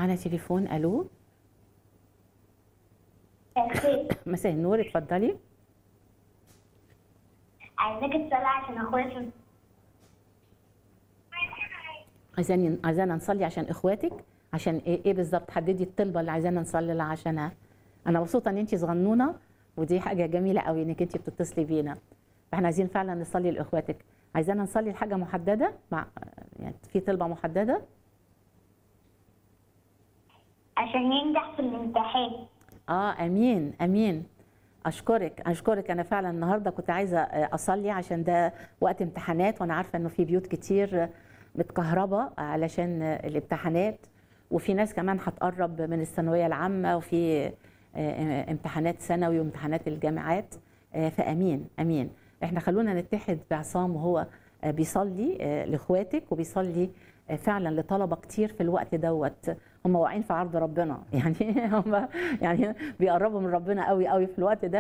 معانا تليفون الو خير مساء النور اتفضلي عايزاك تصلي عشان اخويا في عايزاني عايزانا نصلي عشان اخواتك عشان ايه ايه بالظبط حددي الطلبه اللي عايزانا نصلي لها عشانها انا مبسوطه ان انت صغنونه ودي حاجه جميله قوي انك انت بتتصلي بينا فاحنا عايزين فعلا نصلي لاخواتك عايزانا نصلي لحاجه محدده مع يعني في طلبه محدده عشان ينجح في الامتحان اه امين امين اشكرك اشكرك انا فعلا النهارده كنت عايزه آه، اصلي عشان ده وقت امتحانات وانا عارفه انه في بيوت كتير آه، متكهربه علشان آه، الامتحانات وفي ناس كمان هتقرب من الثانويه العامه وفي آه، آه، امتحانات ثانوي وامتحانات الجامعات آه، فامين امين احنا خلونا نتحد بعصام وهو آه، بيصلي آه، لاخواتك وبيصلي آه، فعلا لطلبه كتير في الوقت دوت هم واقعين في عرض ربنا يعني هم يعني بيقربوا من ربنا قوي قوي في الوقت ده